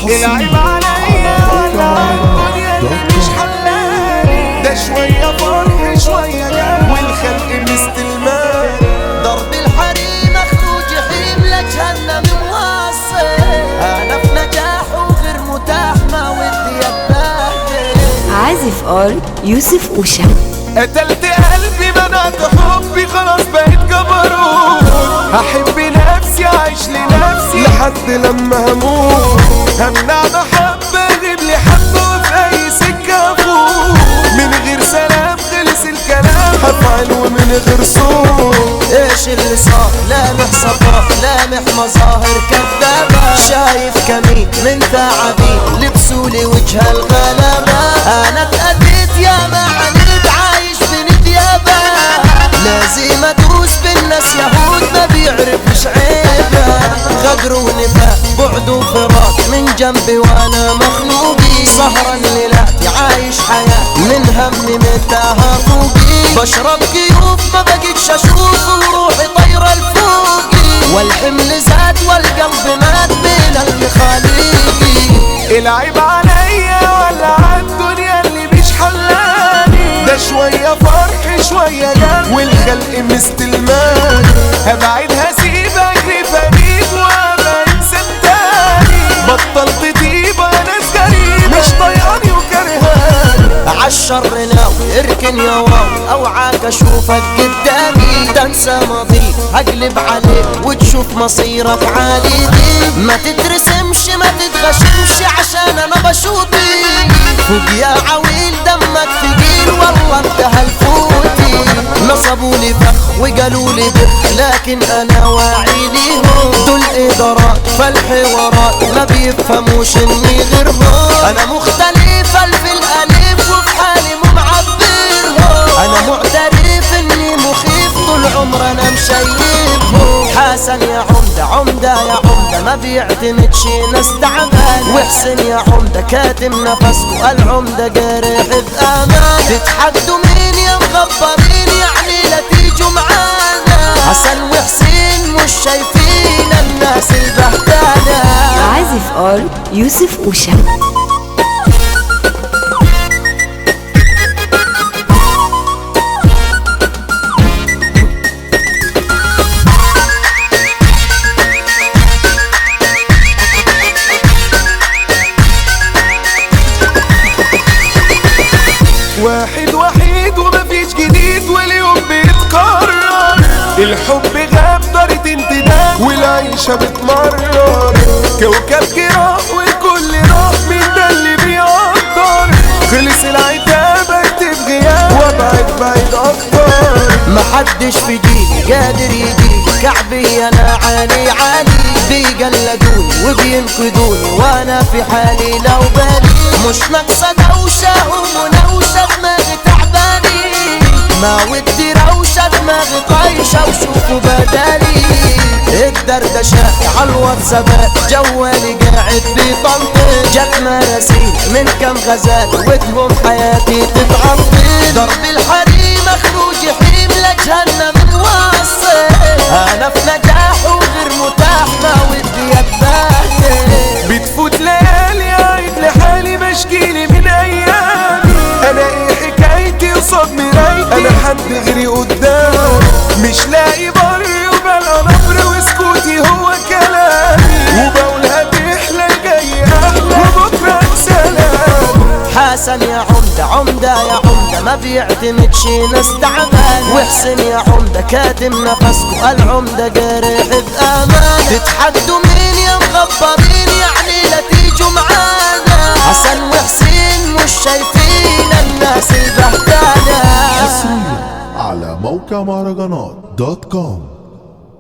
حصريا العيب عليا ولا على الدنيا اللي مش حلاني ده شوية فرح شوية جنان والخلق مستلمان ضرب الحريم اخذ جحيم لجهنم مواصل انا في نجاح وغير متاح ما ودي اتبهدل عازف ار يوسف اوشا قتلت قلبي منعت حبي خلاص بقيت جبروت هحب نفسي اعيش لنفسي لحد لما هموت همنع محبة غيب لي حبة وفي اي سكة افوت من غير سلام خلص الكلام هفعل ومن غير صوت ايش اللي صار لامح صفاء لامح مظاهر كذابة شايف كمين من تعابين لبسوا لي وجه الغلبة انا اتأذيت يا ما عنيت عايش بنديابة لازم ادوس بالناس يهود ما بيعرفش عيبة غدر ونفاق بعد وفراق من جنبي وانا مخنوقي سهران ليلاتي عايش حياة من همي متاهة فوقي بشرب كيوف ما بقيتش اشوف وروحي طايرة لفوقي والحمل زاد والقلب مات بين المخاليقي العيب عليا ولا عالدنيا اللي مش حلاني ده شوية فرح شوية جن والخلق مستلمان هبعد هسيب اجري فريق وابقى انسان تاني بطلت طيبة ناس غريب مش طيقاني وكرهاني عالشر ناوي اركن يا واو اوعاك اشوفك قدامي تنسى ماضي هقلب عليك وتشوف مصيرك عالي ما تترسمش ما تتغشمش عشان انا بشوطي فوق يا عويل دمك ثقيل والله انت هالفوتي نصبوا لي فخ وقالوا لي بخ لكن انا واعي ليهم دول ادارات فالحوارات ما بيفهموش اني غيرهم انا مختلف الف الالف وفي حالي مو معبرهم انا معترف اني مخيف طول عمر انا مشيبهم حسن يا عمدة عمدة يا عمدة ما بيعتمدش ناس تعبان وحسن يا عمدة كاتم نفسكو العمدة جارح بأمان تتحدوا مين يا مخبرين يعني لا تيجوا معانا حسن وحسين مش شايفين الناس البهتانة عازف ار يوسف اوشا واحد وحيد ومفيش جديد واليوم بيتكرر الحب غاب دارة انتداب والعيشة بتمرر كوكب جراح والكل راح مين ده اللي بيقدر خلص العتاب اكتب غياب وابعد بعيد اكتر محدش في جيلي قادر يجي كعبي انا عالي عالي بيقلدوني وبينقذوني وانا في حالي لو بالي مش ناقصة دوشة ومناوشة دماغي تعباني ما ودي روشة دماغي طايشة وشوفوا بدالي الدردشة على الواتسابات جوالي قاعد بيطنطن جت مراسيل من كم غزال وتهم حياتي تتعطل ضرب الحريم اخرج جحيم لجهنم واصل انا في نجاح وغير متاح ما ودي اتبهدل بتفوت ليالي قاعد لحالي بشكيلي من ايامي انا ايه حكايتي قصاد مرايتي انا حد غيري قدام مش لاقي بر وبلقى نبر وسكوتي هو كلامي وبقولها تحلى الجاي احلى وبكره سلام حسن يا عمدة عمدة يا عمدة ما بيعتمدش ناس تعبان وحسن يا عمدة كاتم نفسكو العمدة جارح بأمان تتحدوا مين يا مخبرين يعني لا تيجوا معانا حسن وحسين مش شايفين الناس البهتانة حصريا على موقع مهرجانات دوت كوم